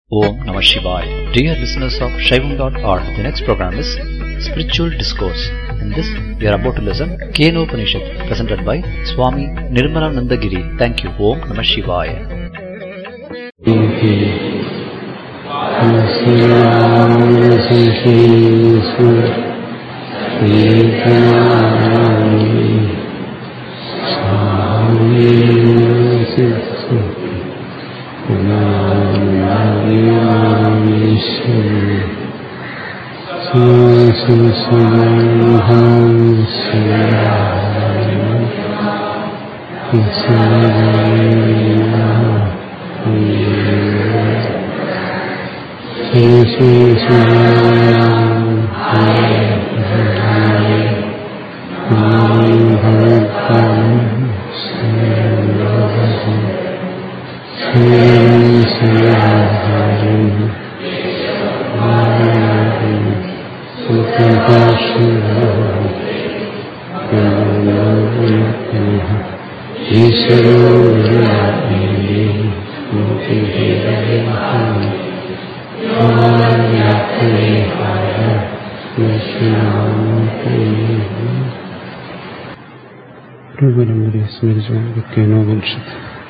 Om Namah Shivaya. Dear listeners of Shaivam.org, the next program is Spiritual Discourse. In this, we are about to listen Keno Upanishad, presented by Swami Nirmalananda Giri. Thank you. Om Namah Shivaya. പരമ്പരയെ സ്മരിച്ചുകൊണ്ട് കേനോപനിഷത്ത്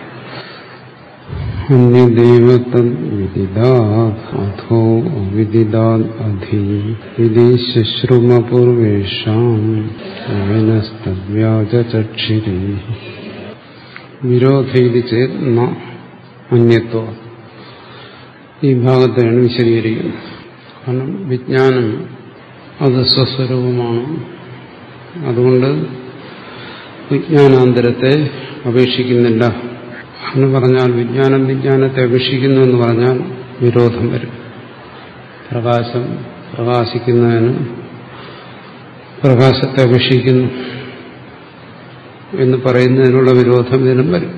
അന്യദൈവതദ്വിദിതാഥോ അവിദിതാദ് അധി വിധി ശുശ്രുമപൂർവേഷാം ഏനസ്തവ്യാചക്ഷിരേ വിരോധയിത് ചേത് ന അന്യത്വ ഈ ഭാഗത്തെയാണ് വിശദീകരിക്കുന്നത് കാരണം വിജ്ഞാനം അത് സ്വസ്വരൂപമാണ് അതുകൊണ്ട് വിജ്ഞാനാന്തരത്തെ അപേക്ഷിക്കുന്നില്ല എന്ന് പറഞ്ഞാൽ വിജ്ഞാനം വിജ്ഞാനത്തെ അപേക്ഷിക്കുന്നു എന്ന് പറഞ്ഞാൽ വിരോധം വരും പ്രകാശം പ്രകാശിക്കുന്നതിന് പ്രകാശത്തെ അപേക്ഷിക്കുന്നു എന്ന് പറയുന്നതിനുള്ള വിരോധം ഇതിനും വരും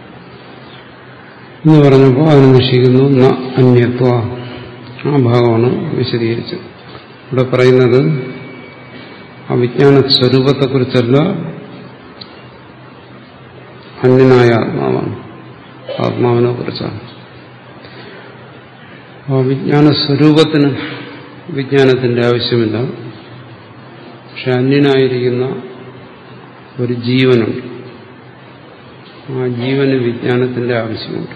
എന്ന് പറഞ്ഞപ്പോൾ അതിന് നിശ്ചയിക്കുന്നു ന അന്യത്വ ആ ഭാഗമാണ് വിശദീകരിച്ചത് ഇവിടെ പറയുന്നത് ആ വിജ്ഞാന സ്വരൂപത്തെക്കുറിച്ചല്ല അന്യനായ ആത്മാവാണ് ആത്മാവിനെ കുറിച്ചാണ് ആ വിജ്ഞാന സ്വരൂപത്തിന് വിജ്ഞാനത്തിന്റെ ആവശ്യമില്ല പക്ഷെ അന്യനായിരിക്കുന്ന ഒരു ജീവനുണ്ട് ആ ജീവന് വിജ്ഞാനത്തിന്റെ ആവശ്യമുണ്ട്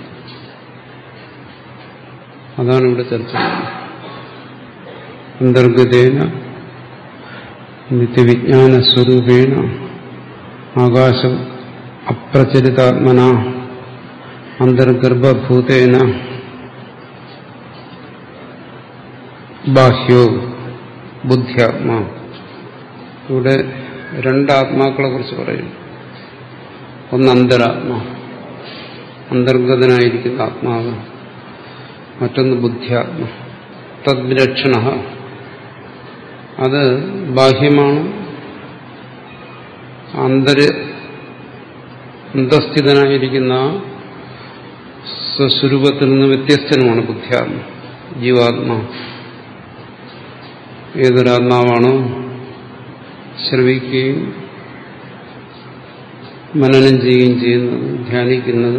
അതാണ് ഇവിടെ ചർച്ച അന്തർഗതേന നിത്യവിജ്ഞാന സ്വരൂപേണ ആകാശം അപ്രചരിതാത്മന അന്തർഗർഭഭൂതേന ബാഹ്യോ ബുദ്ധ്യാത്മാ ഇവിടെ രണ്ടാത്മാക്കളെ കുറിച്ച് പറയും ഒന്ന് അന്തരാത്മാ അന്തർഗതനായിരിക്കുന്ന ആത്മാവ് മറ്റൊന്ന് ബുദ്ധ്യാത്മ തദ്വിലക്ഷണ അത് ബാഹ്യമാണ് അന്തര അന്തസ്ഥിതനായിരിക്കുന്ന സ്വസ്വരൂപത്തിൽ നിന്ന് വ്യത്യസ്തനുമാണ് ബുദ്ധ്യാത്മ ജീവാത്മാ ഏതൊരാത്മാവാണോ ശ്രവിക്കുകയും മനനം ചെയ്യുകയും ചെയ്യുന്നത് ധ്യാനിക്കുന്നത്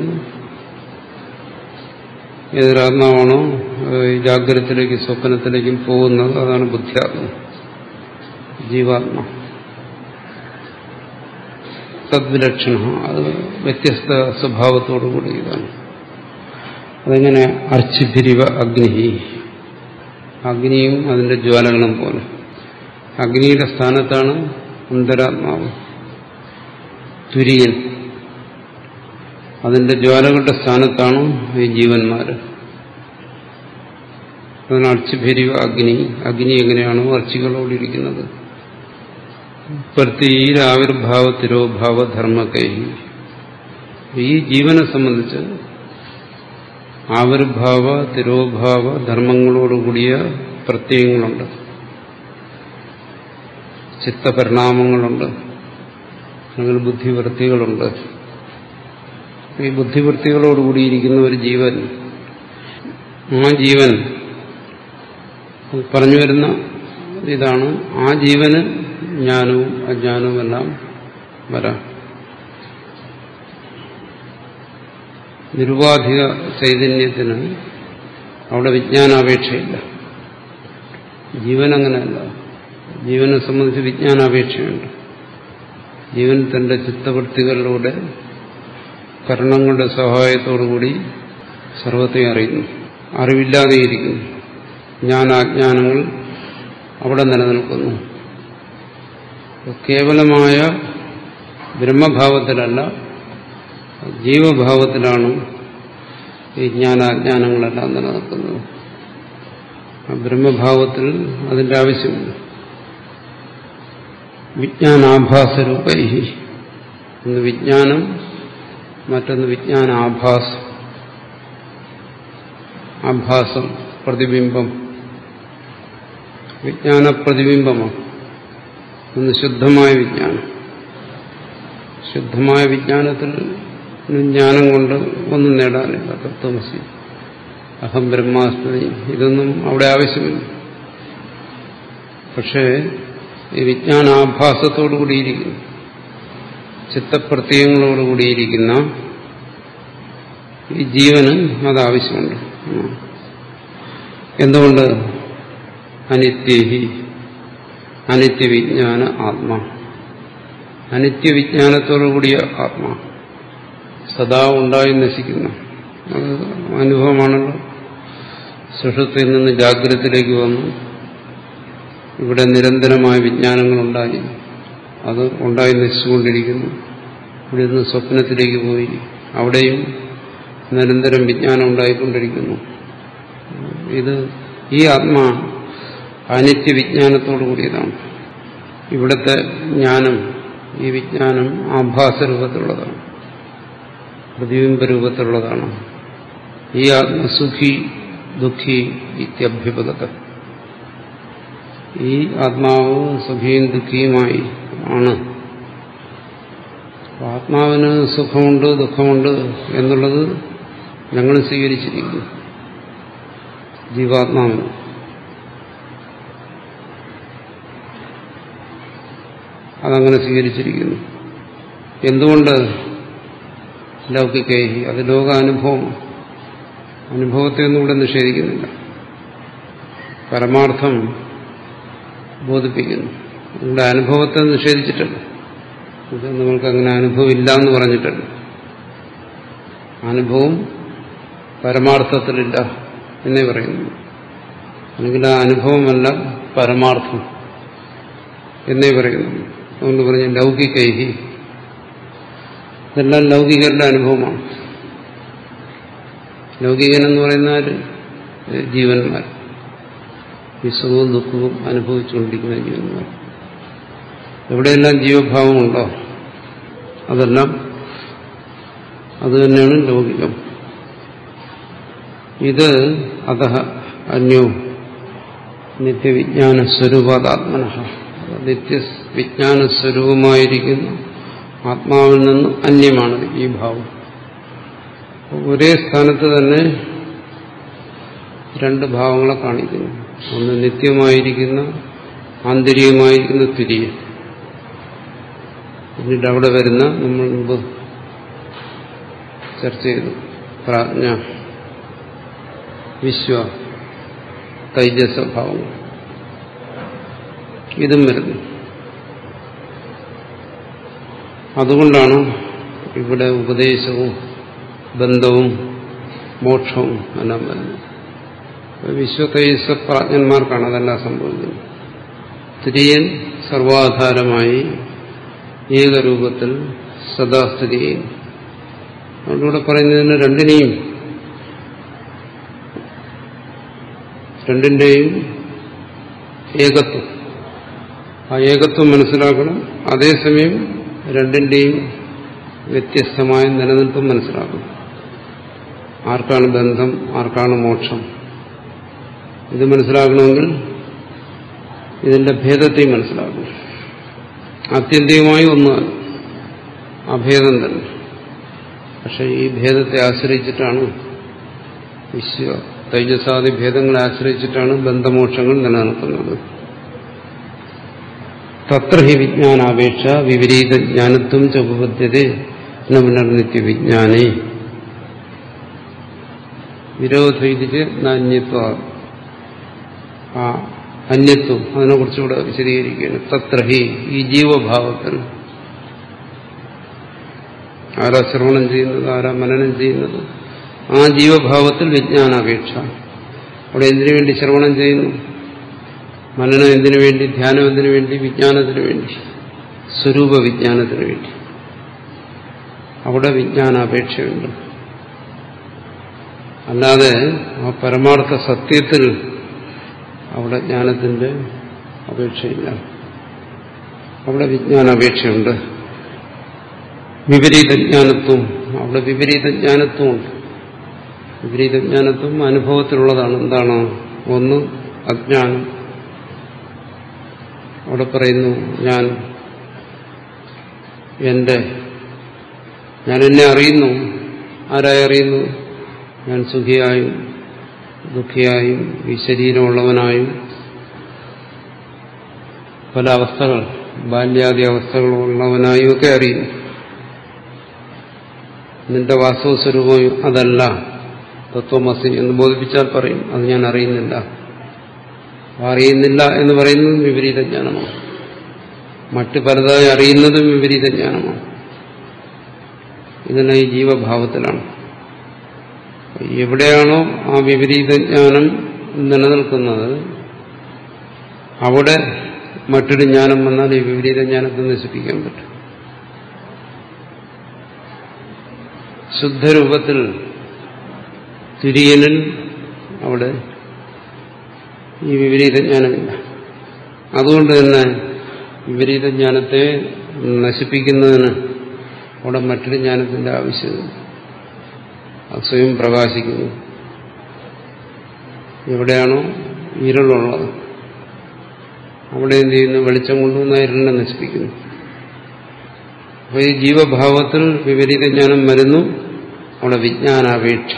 ഏതൊരാത്മാവാണോ ജാഗ്രതത്തിലേക്കും സ്വപ്നത്തിലേക്കും പോകുന്നത് അതാണ് ബുദ്ധ്യാത്മ ജീവാത്മ തദ്വിലക്ഷണ അത് വ്യത്യസ്ത സ്വഭാവത്തോടു കൂടിയതാണ് അതെങ്ങനെ അർച്ചിഭിരിവ അഗ്നി അഗ്നിയും അതിന്റെ ജ്വാലകളും പോലെ അഗ്നിയുടെ സ്ഥാനത്താണ് അന്തരാത്മാവ് തുര്യൻ അതിന്റെ ജ്വാലകളുടെ സ്ഥാനത്താണ് ഈ ജീവന്മാര് അതാണ് അർച്ചിഭിരിവ അഗ്നി അഗ്നി എങ്ങനെയാണോ അർച്ചികളോടിരിക്കുന്നത് പ്രതീര ആവിർഭാവ തിരോഭാവ ധർമ്മക്കൈ ഈ ജീവനെ സംബന്ധിച്ച് ആവിർഭാവ തിരോഭാവ ധർമ്മങ്ങളോടുകൂടിയ പ്രത്യയങ്ങളുണ്ട് ചിത്തപരിണാമങ്ങളുണ്ട് അല്ലെങ്കിൽ ബുദ്ധിവൃത്തികളുണ്ട് ഈ ബുദ്ധിവൃത്തികളോടുകൂടിയിരിക്കുന്ന ഒരു ജീവൻ ആ ജീവൻ പറഞ്ഞു വരുന്ന ഇതാണ് ആ ജീവന് ജ്ഞാനവും അജ്ഞാനവും എല്ലാം വരാം നിരുപാധിക ചൈതന്യത്തിന് അവിടെ വിജ്ഞാനാപേക്ഷയില്ല ജീവൻ അങ്ങനെയല്ല ജീവനെ സംബന്ധിച്ച് വിജ്ഞാനാപേക്ഷയുണ്ട് ജീവൻ തന്റെ ചിത്തവൃത്തികളിലൂടെ കരണങ്ങളുടെ സഹായത്തോടുകൂടി സർവത്തെ അറിയുന്നു അറിവില്ലാതെയിരിക്കുന്നു ജ്ഞാനാജ്ഞാനങ്ങൾ അവിടെ നിലനിൽക്കുന്നു കേവലമായ ബ്രഹ്മഭാവത്തിലല്ല ജീവഭാവത്തിലാണ് ഈ ജ്ഞാനാജ്ഞാനങ്ങളെല്ലാം നിലനിൽക്കുന്നത് ആ ബ്രഹ്മഭാവത്തിൽ അതിന്റെ ആവശ്യമില്ല വിജ്ഞാനാഭാസരൂപൈ ഒന്ന് വിജ്ഞാനം മറ്റൊന്ന് വിജ്ഞാനാഭാസം ആഭാസം പ്രതിബിംബം വിജ്ഞാന പ്രതിബിംബമാണ് ഒന്ന് ശുദ്ധമായ വിജ്ഞാനം ശുദ്ധമായ വിജ്ഞാനത്തിൽ ജ്ഞാനം കൊണ്ട് ഒന്നും നേടാനില്ല തത്വമസി അഹം ബ്രഹ്മാസ്മി ഇതൊന്നും അവിടെ ആവശ്യമില്ല പക്ഷേ ഈ വിജ്ഞാനാഭാസത്തോടുകൂടിയിരിക്കുന്നു ചിത്തപ്രത്യയങ്ങളോടുകൂടിയിരിക്കുന്ന ഈ ജീവന് അത് ആവശ്യമുണ്ട് എന്തുകൊണ്ട് അനിത്യഹി അനിത്യവിജ്ഞാന ആത്മാ അനിത്യവിജ്ഞാനത്തോടുകൂടിയ ആത്മാ സദാ ഉണ്ടായി നശിക്കുന്ന അത് അനുഭവമാണല്ലോ സുഷത്തിൽ നിന്ന് ജാഗ്രതത്തിലേക്ക് വന്നു ഇവിടെ നിരന്തരമായ വിജ്ഞാനങ്ങളുണ്ടായി അത് ഉണ്ടായി നശിച്ചുകൊണ്ടിരിക്കുന്നു ഇവിടെ നിന്ന് സ്വപ്നത്തിലേക്ക് പോയി അവിടെയും നിരന്തരം വിജ്ഞാനം ഉണ്ടായിക്കൊണ്ടിരിക്കുന്നു ഇത് ഈ ആത്മാ അനിത്യ വിജ്ഞാനത്തോടു കൂടിയതാണ് ഇവിടുത്തെ ജ്ഞാനം ഈ വിജ്ഞാനം ആഭാസ രൂപത്തിലുള്ളതാണ് പ്രതിബിംബ രൂപത്തിലുള്ളതാണ് ഈ ആത്മസുഖി ദുഃഖി ഇത്യഭ്യുപഗത ഈ ആത്മാവ് സുഖിയും ദുഃഖിയുമായി ആണ് ആത്മാവിന് സുഖമുണ്ട് ദുഃഖമുണ്ട് എന്നുള്ളത് ഞങ്ങൾ സ്വീകരിച്ചിരിക്കുന്നു ജീവാത്മാവിന് അതങ്ങനെ സ്വീകരിച്ചിരിക്കുന്നു എന്തുകൊണ്ട് ലൗകികേഹി അത് ലോകാനുഭവം അനുഭവത്തെ ഒന്നും ഇവിടെ നിഷേധിക്കുന്നില്ല പരമാർത്ഥം ബോധിപ്പിക്കുന്നു ഇവിടെ അനുഭവത്തെ നിഷേധിച്ചിട്ടല്ല ഇത് നമ്മൾക്ക് അങ്ങനെ അനുഭവം ഇല്ല എന്ന് പറഞ്ഞിട്ടല്ല അനുഭവം പരമാർത്ഥത്തിലില്ല എന്നേ പറയുന്നു അല്ലെങ്കിൽ ആ അനുഭവമല്ല പരമാർത്ഥം എന്നേ പറയുന്നു അതുകൊണ്ട് പറഞ്ഞു ലൗകികൈഹി ഇതെല്ലാം ലൗകികരുടെ അനുഭവമാണ് ലൗകികനെന്ന് പറയുന്നാൽ ജീവന്മാർ ഈ സുഖവും ദുഃഖവും അനുഭവിച്ചുകൊണ്ടിരിക്കുന്ന ജീവന്മാർ എവിടെയെല്ലാം ജീവഭാവമുണ്ടോ അതെല്ലാം അത് തന്നെയാണ് ലൗകികം ഇത് അത അന്യോ നിത്യവിജ്ഞാന സ്വരൂപാതാത്മന നിത്യവിജ്ഞാന സ്വരൂപമായിരിക്കുന്ന ആത്മാവിൽ നിന്ന് അന്യമാണ് ഈ ഭാവം ഒരേ സ്ഥാനത്ത് തന്നെ രണ്ട് ഭാവങ്ങളെ കാണിക്കുന്നു ഒന്ന് നിത്യമായിരിക്കുന്ന ആന്തരികമായിരിക്കുന്ന തുരിയ പിന്നീട് അവിടെ വരുന്ന നമ്മൾ മുമ്പ് ചർച്ച ചെയ്തു പ്രാജ്ഞ വിശ്വ തൈജസ ഭാവങ്ങൾ ഇതും വരുന്നു അതുകൊണ്ടാണ് ഇവിടെ ഉപദേശവും ബന്ധവും മോക്ഷവും എല്ലാം വരുന്നത് വിശ്വതൈസ പ്രാജ്ഞന്മാർക്കാണ് അതെല്ലാം സംഭവിക്കുന്നത് തിരിയൻ സർവാധാരമായി ഏകരൂപത്തിൽ സദാസ്ഥിതി ചെയ്യുന്നു അതുകൊണ്ടിവിടെ പറയുന്നതിന് രണ്ടിനെയും രണ്ടിന്റെയും ഏകത്വം ആ ഏകത്വം മനസ്സിലാക്കണം അതേസമയം രണ്ടിന്റെയും വ്യത്യസ്തമായ നിലനിൽപ്പും മനസ്സിലാക്കണം ആർക്കാണ് ബന്ധം ആർക്കാണ് മോക്ഷം ഇത് മനസ്സിലാക്കണമെങ്കിൽ ഇതിന്റെ ഭേദത്തെയും മനസ്സിലാക്കണം ആത്യന്തികമായി ഒന്നുമല്ല അഭേദം തന്നെ പക്ഷെ ഈ ഭേദത്തെ ആശ്രയിച്ചിട്ടാണ് വിശ്വ തൈജസാദി ഭേദങ്ങളെ ആശ്രയിച്ചിട്ടാണ് ബന്ധമോക്ഷങ്ങൾ നിലനിൽക്കുന്നത് തത്ര ഹി വിജ്ഞാനാപേക്ഷ വിപരീത ജ്ഞാനത്വം ച ഉപപദ്ധ്യത പുനർനിത്യ വിജ്ഞാനേ വിരോധ ഇതിന് നാന്യത്വ ആ അന്യത്വം അതിനെക്കുറിച്ചുകൂടെ വിശദീകരിക്കുകയാണ് തത്രഹി ഈ ജീവഭാവത്തിൽ ആരാ ശ്രവണം ചെയ്യുന്നത് ആരാ മനനം ചെയ്യുന്നത് ആ ജീവഭാവത്തിൽ വിജ്ഞാനാപേക്ഷ അവിടെ എന്തിനു വേണ്ടി ശ്രവണം ചെയ്യുന്നു മനനം എന്തിനു വേണ്ടി ധ്യാനം എന്തിനു വേണ്ടി വിജ്ഞാനത്തിനു വേണ്ടി സ്വരൂപ വിജ്ഞാനത്തിനു വേണ്ടി അവിടെ വിജ്ഞാനാപേക്ഷയുണ്ട് അല്ലാതെ ആ പരമാർത്ഥ സത്യത്തിൽ അവിടെ ജ്ഞാനത്തിന്റെ അപേക്ഷയില്ല അവിടെ വിജ്ഞാനാപേക്ഷയുണ്ട് വിപരീത ജ്ഞാനത്വം അവിടെ വിപരീത ജ്ഞാനത്വമുണ്ട് വിപരീത ജ്ഞാനത്വം അനുഭവത്തിലുള്ളതാണ് എന്താണ് ഒന്ന് അജ്ഞാനം അവിടെ പറയുന്നു ഞാൻ എന്റെ ഞാൻ എന്നെ അറിയുന്നു ആരായി അറിയുന്നു ഞാൻ സുഖിയായും ദുഃഖിയായും ഈ ശരീരമുള്ളവനായും പല അവസ്ഥകൾ ബാല്യാദി അവസ്ഥകളുള്ളവനായും ഒക്കെ അറിയുന്നു നിന്റെ വാസ്തവ സ്വരൂപം അതല്ല തത്വമസി എന്ന് ബോധിപ്പിച്ചാൽ പറയും അത് ഞാൻ അറിയുന്നില്ല അറിയുന്നില്ല എന്ന് പറയുന്നതും വിപരീത ജ്ഞാനമാണ് മറ്റു പലതായി അറിയുന്നതും വിപരീത ജ്ഞാനമാണ് ഇതിനെ ഈ ജീവഭാവത്തിലാണ് എവിടെയാണോ ആ വിപരീത ജ്ഞാനം നിലനിൽക്കുന്നത് അവിടെ മറ്റൊരു ജ്ഞാനം വന്നാൽ ഈ വിപരീത ജ്ഞാനത്തെ നശിപ്പിക്കാൻ പറ്റും ശുദ്ധരൂപത്തിൽ തുര്യനിൽ അവിടെ ഈ വിപരീത ജ്ഞാനമില്ല അതുകൊണ്ട് തന്നെ വിപരീത ജ്ഞാനത്തെ നശിപ്പിക്കുന്നതിന് അവിടെ മറ്റൊരു ജ്ഞാനത്തിന്റെ ആവശ്യമില്ല അത് സ്വയം പ്രകാശിക്കുന്നു എവിടെയാണോ ഇരുളുള്ളത് അവിടെ എന്ത് ചെയ്യുന്നു വെളിച്ചം കൊണ്ടുവന്ന ഇരുളിനെ നശിപ്പിക്കുന്നു അപ്പോൾ ഈ ജീവഭാവത്തിൽ വിപരീത ജ്ഞാനം വരുന്നു അവിടെ വിജ്ഞാനാപേക്ഷ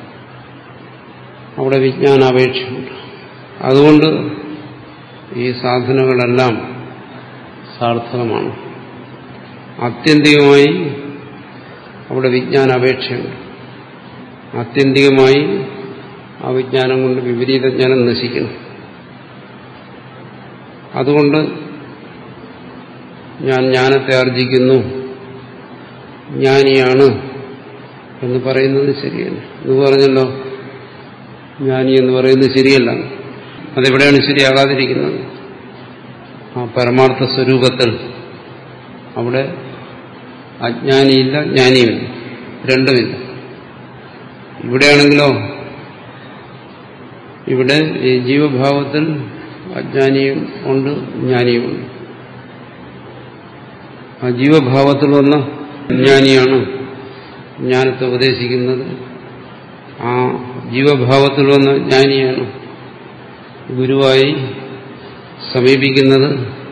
അവിടെ വിജ്ഞാനാപേക്ഷയുണ്ട് അതുകൊണ്ട് ഈ സാധനങ്ങളെല്ലാം സാർത്ഥകമാണ് ആത്യന്തികമായി അവിടെ വിജ്ഞാനാപേക്ഷയുണ്ട് ആത്യന്തികമായി ആ വിജ്ഞാനം കൊണ്ട് വിപരീത ജ്ഞാനം നശിക്കുന്നു അതുകൊണ്ട് ഞാൻ ജ്ഞാനത്തെ ആർജിക്കുന്നു ജ്ഞാനിയാണ് എന്ന് പറയുന്നത് ശരിയല്ല ഇത് പറഞ്ഞല്ലോ ജ്ഞാനി എന്ന് പറയുന്നത് ശരിയല്ല അതെവിടെയാണ് ശരിയാകാതിരിക്കുന്നത് ആ പരമാർത്ഥ സ്വരൂപത്തിൽ അവിടെ അജ്ഞാനിയില്ല ജ്ഞാനിയുമില്ല രണ്ടുമില്ല ഇവിടെയാണെങ്കിലോ ഇവിടെ ഈ ജീവഭാവത്തിൽ അജ്ഞാനിയും ഉണ്ട് ജ്ഞാനിയുമുണ്ട് ആ ജീവഭാവത്തിൽ വന്ന ജ്ഞാനിയാണ് ജ്ഞാനത്തെ ഉപദേശിക്കുന്നത് ആ ജീവഭാവത്തിൽ വന്ന ജ്ഞാനിയാണ് ഗുരുവായി സമീപിക്കുന്നത്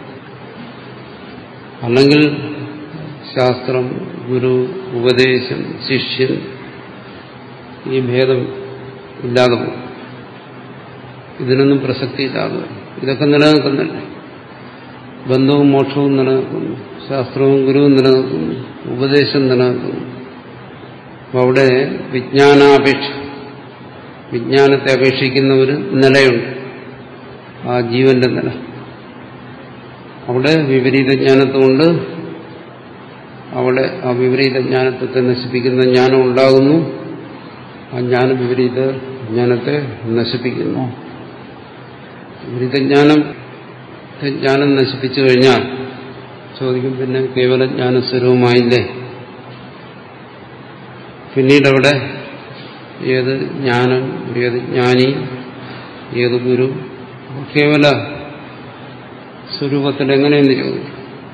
അല്ലെങ്കിൽ ശാസ്ത്രം ഗുരു ഉപദേശം ശിഷ്യൻ ഈ ഭേദം ഇല്ലാതെ പോകും ഇതിനൊന്നും പ്രസക്തിയില്ലാതെ വരും ഇതൊക്കെ നിലനിൽക്കുന്നില്ല ബന്ധവും മോക്ഷവും നിലനിൽക്കുന്നു ശാസ്ത്രവും ഗുരുവും നിലനിൽക്കുന്നു ഉപദേശം നിലനിൽക്കുന്നു അപ്പോൾ അവിടെ വിജ്ഞാനാപേക്ഷ വിജ്ഞാനത്തെ അപേക്ഷിക്കുന്ന ഒരു നിലയുണ്ട് ആ ജീവന്റെ നില അവിടെ വിപരീത ജ്ഞാനത്തുകൊണ്ട് അവിടെ ആ വിപരീത ജ്ഞാനത്തെ നശിപ്പിക്കുന്ന ജ്ഞാനം ഉണ്ടാകുന്നു ആ ജ്ഞാനം വിപരീത ജ്ഞാനത്തെ നശിപ്പിക്കുന്നു വിപരീതജ്ഞാനം ജ്ഞാനം നശിപ്പിച്ചു കഴിഞ്ഞാൽ ചോദിക്കും പിന്നെ കേവല ജ്ഞാനസ്വരൂപമായില്ലേ പിന്നീടവിടെ ഏത് ജ്ഞാനം ഏത് ജ്ഞാനി ഏത് ഗുരു കേവല സ്വരൂപത്തിൽ എങ്ങനെയെന്ന് ചോദിക്കും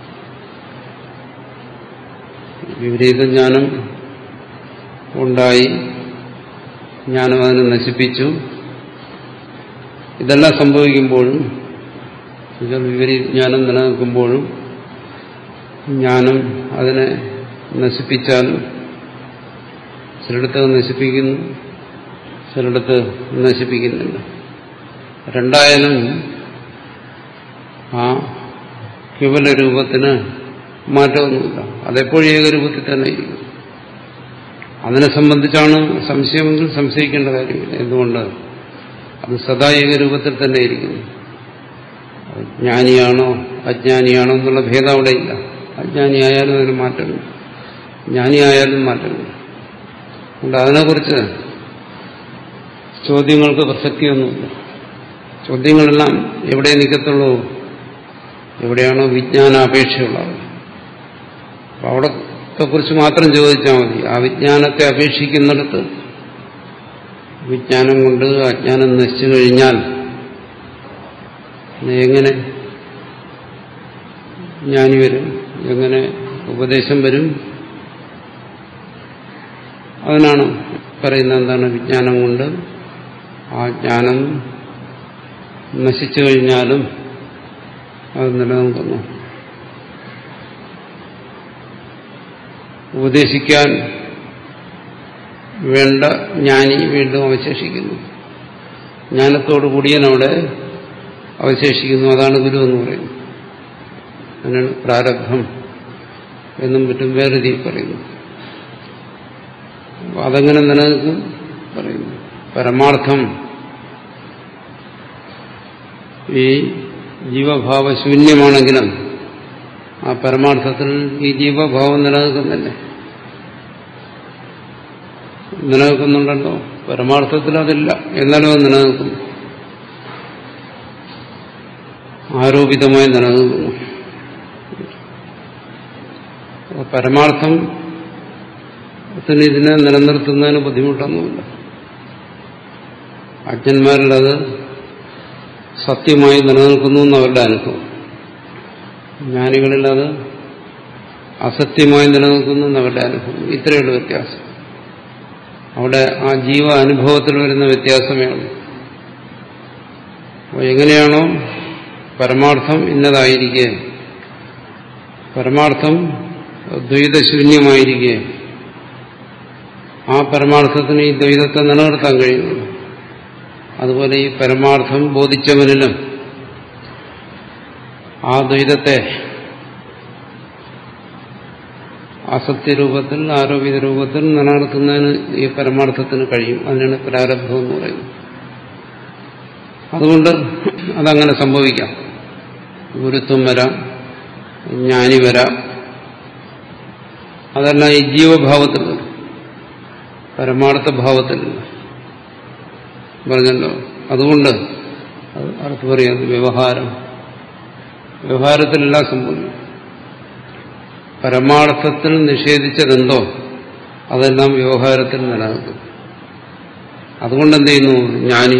വിപരീത ജ്ഞാനം ഉണ്ടായി ജ്ഞാനം അതിനെ നശിപ്പിച്ചു ഇതെല്ലാം സംഭവിക്കുമ്പോഴും ഇത് വിപരീത ജ്ഞാനം നിലനിൽക്കുമ്പോഴും ജ്ഞാനം അതിനെ നശിപ്പിച്ചാലും ചിലയിടത്ത് നശിപ്പിക്കുന്നു ചിലയിടത്ത് നശിപ്പിക്കുന്നില്ല രണ്ടായാലും ആ കേവല രൂപത്തിന് മാറ്റമൊന്നുമില്ല അതെപ്പോഴും ഏകരൂപത്തിൽ തന്നെ ഇരിക്കും അതിനെ സംബന്ധിച്ചാണ് സംശയമെങ്കിൽ സംശയിക്കേണ്ട കാര്യമില്ല എന്തുകൊണ്ട് അത് സദാ ഏകരൂപത്തിൽ തന്നെ ഇരിക്കുന്നു ജ്ഞാനിയാണോ അജ്ഞാനിയാണോ എന്നുള്ള ഭേദം അവിടെ ഇല്ല അജ്ഞാനിയായാലും അതിന് മാറ്റമില്ല ജ്ഞാനിയായാലും മാറ്റമില്ല അതുകൊണ്ട് അതിനെക്കുറിച്ച് ചോദ്യങ്ങൾക്ക് പ്രസക്തിയൊന്നുമില്ല ചോദ്യങ്ങളെല്ലാം എവിടെ നിൽക്കത്തുള്ളൂ എവിടെയാണോ വിജ്ഞാനാപേക്ഷയുള്ളത് അപ്പം അവിടെ കുറിച്ച് മാത്രം ചോദിച്ചാൽ മതി ആ വിജ്ഞാനത്തെ അപേക്ഷിക്കുന്നിടത്ത് വിജ്ഞാനം കൊണ്ട് അജ്ഞാനം നശിച്ചു കഴിഞ്ഞാൽ എങ്ങനെ ജ്ഞാനി വരും എങ്ങനെ ഉപദേശം വരും അതിനാണ് പറയുന്നത് എന്താണ് വിജ്ഞാനം കൊണ്ട് ആ ജ്ഞാനം നശിച്ചു കഴിഞ്ഞാലും അത് നിലനിൽക്കുന്നു ഉപദേശിക്കാൻ വേണ്ട ജ്ഞാനി വീണ്ടും അവശേഷിക്കുന്നു ജ്ഞാനത്തോടു കൂടിയനവിടെ അവശേഷിക്കുന്നു അതാണ് ഗുരു എന്ന് പറയുന്നത് അതിനാണ് പ്രാരബ്ധം എന്നും മറ്റും വേറെ രീതി പറയുന്നു അതെങ്ങനെ നിലനിൽക്കും പറയുന്നു പരമാർത്ഥം ഈ ജീവഭാവശൂന്യമാണെങ്കിലും ആ പരമാർത്ഥത്തിൽ ഈ ജീവഭാവം നിലനിൽക്കുന്നില്ലേ നിലനിൽക്കുന്നുണ്ടല്ലോ പരമാർത്ഥത്തിൽ അതില്ല എന്നാലും അത് നിലനിൽക്കുന്നു ആരോപിതമായി നിലനിൽക്കുന്നു പരമാർത്ഥം ഇതിനെ നിലനിർത്തുന്നതിന് ബുദ്ധിമുട്ടൊന്നുമില്ല അജ്ഞന്മാരിൽ അത് സത്യമായി നിലനിൽക്കുന്നു എന്നവരുടെ അനുഭവം ജ്ഞാനികളിൽ അത് അസത്യമായി നിലനിൽക്കുന്നു എന്നവരുടെ അനുഭവം ഇത്രയുള്ള വ്യത്യാസം അവിടെ ആ ജീവ അനുഭവത്തിൽ വരുന്ന വ്യത്യാസമേ ഉള്ളൂ അപ്പോൾ എങ്ങനെയാണോ പരമാർത്ഥം ഇന്നതായിരിക്കെ പരമാർത്ഥം ദ്വൈതശൂന്യമായിരിക്കെ ആ പരമാർത്ഥത്തിന് ഈ ദ്വൈതത്തെ നിലനിർത്താൻ കഴിയുന്നു അതുപോലെ ഈ പരമാർത്ഥം ബോധിച്ചവനിലും ആ ദ്വൈതത്തെ അസത്യരൂപത്തിൽ ആരോപിത രൂപത്തിൽ നിലനിർത്തുന്നതിന് ഈ പരമാർത്ഥത്തിന് കഴിയും അതിനാണ് പ്രാരബ്ധം എന്ന് പറയുന്നത് അതുകൊണ്ട് അതങ്ങനെ സംഭവിക്കാം ഗുരുത്വം വരാം ജ്ഞാനി വരാം അതെല്ലാം ഈ ജീവഭാവത്തിൽ വരും പരമാർത്ഥ ഭാവത്തിൽ പറഞ്ഞല്ലോ അതുകൊണ്ട് അടുത്ത് പറയാം വ്യവഹാരം വ്യവഹാരത്തിലെല്ലാം സംഭവിക്കും പരമാർത്ഥത്തിൽ നിഷേധിച്ചതെന്തോ അതെല്ലാം വ്യവഹാരത്തിൽ നിലനിൽക്കും അതുകൊണ്ട് എന്ത് ചെയ്യുന്നു ജ്ഞാനി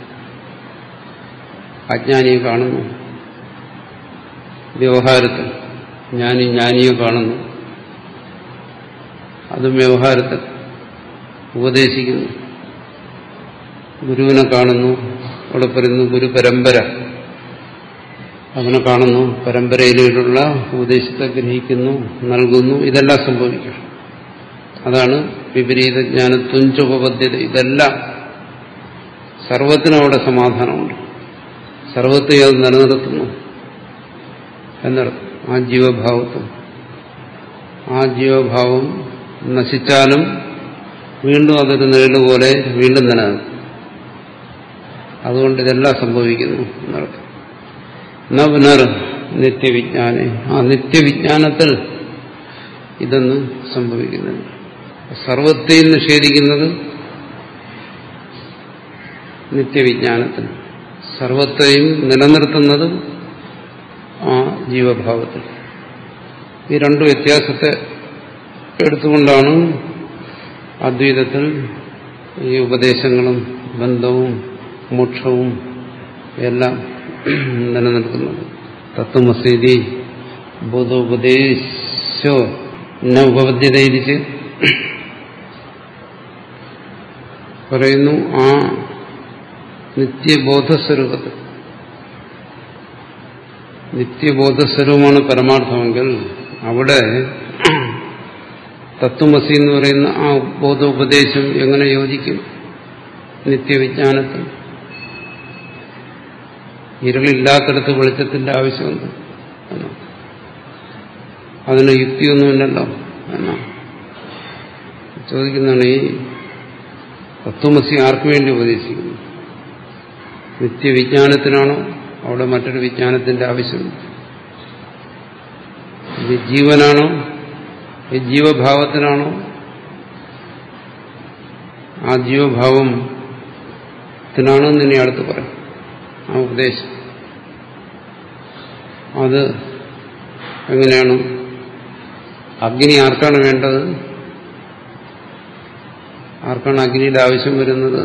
അജ്ഞാനിയെ കാണുന്നു വ്യവഹാരത്തിൽ ജ്ഞാനി ജ്ഞാനിയെ കാണുന്നു അതും വ്യവഹാരത്തിൽ ഉപദേശിക്കുന്നു ഗുരുവിനെ കാണുന്നു അവിടെ പറയുന്നു ഗുരു പരമ്പര അവനെ കാണുന്നു പരമ്പരയിലുള്ള ഉപദേശത്തെ ഗ്രഹിക്കുന്നു നൽകുന്നു ഇതെല്ലാം സംഭവിക്കും അതാണ് വിപരീത ജ്ഞാന തുഞ്ചുപപദ്ധ്യത ഇതെല്ലാം സർവത്തിനും അവിടെ സമാധാനമുണ്ട് സർവത്തെ അത് നിലനിർത്തുന്നു എന്നർത്ഥം ആ ജീവഭാവത്വം ആ ജീവഭാവം നശിച്ചാലും വീണ്ടും അതൊരു നിഴലുപോലെ വീണ്ടും നിലനിൽക്കും അതുകൊണ്ട് ഇതെല്ലാം സംഭവിക്കുന്നു എന്നർത്ഥം ന പുനർ നിത്യവിജ്ഞാനെ ആ നിത്യവിജ്ഞാനത്തിൽ ഇതൊന്നും സംഭവിക്കുന്നില്ല സർവത്തെയും നിഷേധിക്കുന്നത് നിത്യവിജ്ഞാനത്തിൽ സർവത്തെയും നിലനിർത്തുന്നത് ആ ജീവഭാവത്തിൽ ഈ രണ്ടു വ്യത്യാസത്തെ എടുത്തുകൊണ്ടാണ് അദ്വൈതത്തിൽ ഈ ഉപദേശങ്ങളും ബന്ധവും മോക്ഷവും എല്ലാം നിലനിൽക്കുന്നത് തത്വമസീതി ബോധോപദേശോ ന ഉപപദ്ധ്യതയിരിച്ച് പറയുന്നു ആ നിത്യബോധസ്വരൂപത്തിൽ നിത്യബോധസ്വരൂപമാണ് പരമാർത്ഥമെങ്കിൽ അവിടെ തത്വമസി എന്ന് പറയുന്ന ആ ബോധോപദേശം എങ്ങനെ യോജിക്കും നിത്യവിജ്ഞാനത്തിൽ ഇരുളില്ലാത്തടത്ത് വെളിച്ചത്തിന്റെ ആവശ്യമുണ്ട് അതിന് യുക്തിയൊന്നുമില്ലല്ലോ എന്നാ ചോദിക്കുന്നതാണ് ഈ തത്വമസി ആർക്കു വേണ്ടി ഉപദേശിക്കുന്നു നിത്യവിജ്ഞാനത്തിനാണോ അവിടെ മറ്റൊരു വിജ്ഞാനത്തിന്റെ ആവശ്യമുണ്ട് ഇത് ജീവനാണോ ഈ ജീവഭാവത്തിനാണോ ആ ജീവഭാവത്തിനാണോ എന്ന് ഇനി അടുത്ത് പറയും ആ ഉപദേശം അത് എങ്ങനെയാണ് അഗ്നി ആർക്കാണ് വേണ്ടത് ആർക്കാണ് അഗ്നിയുടെ ആവശ്യം വരുന്നത്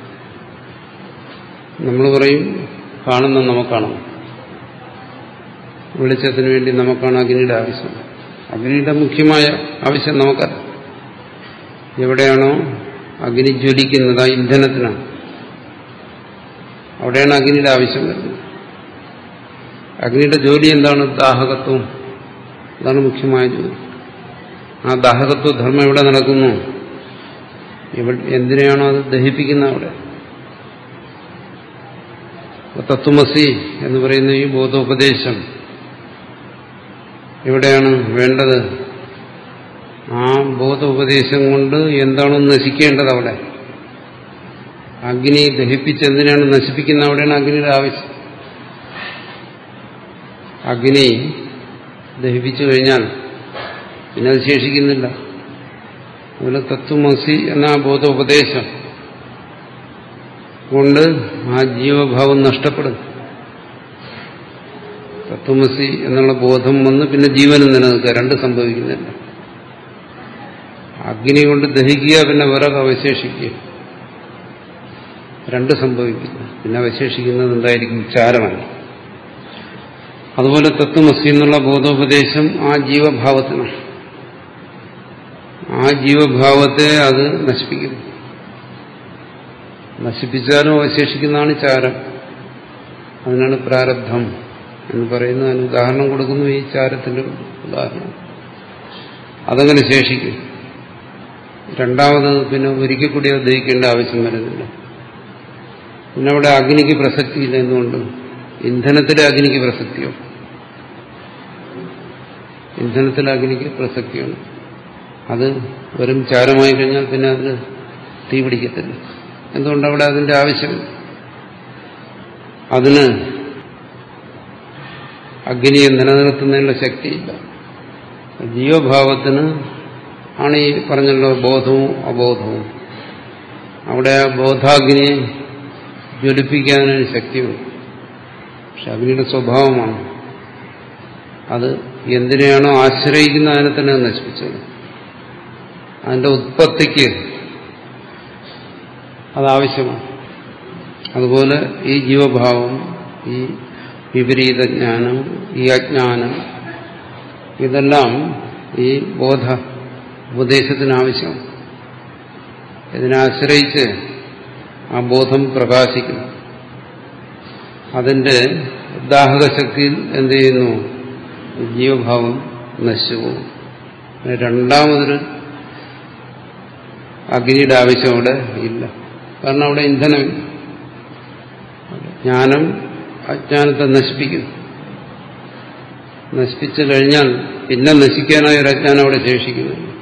നമ്മൾ പറയും കാണുന്ന നമുക്കാണ് വെളിച്ചത്തിന് വേണ്ടി നമുക്കാണ് അഗ്നിയുടെ ആവശ്യം അഗ്നിയുടെ മുഖ്യമായ ആവശ്യം നമുക്കറിയാം എവിടെയാണോ അഗ്നി ജ്വലിക്കുന്നത് ആ ഇന്ധനത്തിനാണ് അവിടെയാണ് അഗ്നിയുടെ ആവശ്യം വരുന്നത് അഗ്നിയുടെ ജോലി എന്താണ് ദാഹകത്വം അതാണ് മുഖ്യമായ ജോലി ആ ദാഹകത്വ ധർമ്മം എവിടെ നടക്കുന്നു എന്തിനെയാണോ അത് ദഹിപ്പിക്കുന്ന അവിടെ തത്വമസി എന്ന് പറയുന്ന ഈ ബോധോപദേശം എവിടെയാണ് വേണ്ടത് ആ ബോധോപദേശം കൊണ്ട് എന്താണോ നശിക്കേണ്ടത് അവിടെ അഗ്നി ദഹിപ്പിച്ച് എന്തിനാണ് നശിപ്പിക്കുന്ന അവിടെയാണ് അഗ്നിയുടെ ആവശ്യം അഗ്നി ദഹിപ്പിച്ചു കഴിഞ്ഞാൽ പിന്നെ അത് ശേഷിക്കുന്നില്ല അതുപോലെ തത്വമസി എന്ന ആ ബോധോപദേശം കൊണ്ട് ആ ജീവഭാവം നഷ്ടപ്പെടും തത്വമസി എന്നുള്ള ബോധം വന്ന് പിന്നെ ജീവനും നിലനിൽക്കുക രണ്ട് സംഭവിക്കുന്നില്ല അഗ്നി കൊണ്ട് ദഹിക്കുക പിന്നെ വിറക് അവശേഷിക്കുക രണ്ട് സംഭവിക്കില്ല പിന്നെ അവശേഷിക്കുന്നത് എന്തായിരിക്കും ചാരമല്ല അതുപോലെ തത്വമസി എന്നുള്ള ബോധോപദേശം ആ ജീവഭാവത്തിനാണ് ആ ജീവഭാവത്തെ അത് നശിപ്പിക്കുന്നു നശിപ്പിച്ചാലും അവശേഷിക്കുന്നതാണ് ചാരം അതിനാണ് പ്രാരബ്ധം എന്ന് പറയുന്ന അതിന് ഉദാഹരണം കൊടുക്കുന്നു ഈ ചാരത്തിന്റെ ഉദാഹരണം അതങ്ങനെ ശേഷിക്കും രണ്ടാമത് പിന്നെ ഒരിക്കൽ കൂടി അത് ദഹിക്കേണ്ട ആവശ്യം വരുന്നില്ല പിന്നെ അവിടെ അഗ്നിക്ക് പ്രസക്തിയില്ല എന്നുകൊണ്ട് ഇന്ധനത്തിലെ അഗ്നിക്ക് പ്രസക്തിയോ ഇന്ധനത്തിലെ അഗ്നിക്ക് പ്രസക്തിയാണ് അത് വെറും ചാരമായി കഴിഞ്ഞാൽ പിന്നെ അത് തീ പിടിക്കത്തില്ല എന്തുകൊണ്ട് അവിടെ അതിന്റെ ആവശ്യം അതിന് അഗ്നിയെ നിലനിർത്തുന്നതിനുള്ള ശക്തിയില്ല ജീവഭാവത്തിന് ആണ് ഈ പറഞ്ഞല്ലോ ബോധവും അബോധവും അവിടെ ആ ബോധാഗ്നിയെ ജ്വലിപ്പിക്കാനൊരു ശക്തിയുണ്ട് പക്ഷെ അഗ്നിയുടെ സ്വഭാവമാണ് അത് എന്തിനെയാണോ ആശ്രയിക്കുന്ന അതിനെ തന്നെ നശിപ്പിച്ചത് അതിന്റെ ഉത്പത്തിക്ക് അതാവശ്യമാണ് അതുപോലെ ഈ ജീവഭാവം ഈ വിപരീത ജ്ഞാനം ഈ അജ്ഞാനം ഇതെല്ലാം ഈ ബോധ ഉപദേശത്തിനാവശ്യമാണ് ഇതിനാശ്രയിച്ച് ആ ബോധം പ്രകാശിക്കുന്നു അതിന്റെ ദാഹകശക്തിയിൽ എന്ത് ചെയ്യുന്നു ജീവഭാവം നശിച്ചു പോകും രണ്ടാമതൊരു അഗ്നിയുടെ ആവശ്യം അവിടെ ഇല്ല കാരണം അവിടെ ഇന്ധനമില്ല ജ്ഞാനം അജ്ഞാനത്തെ നശിപ്പിക്കുന്നു നശിപ്പിച്ചു കഴിഞ്ഞാൽ പിന്നെ നശിക്കാനായി ഒരു അജ്ഞാനം അവിടെ ശേഷിക്കുന്നില്ല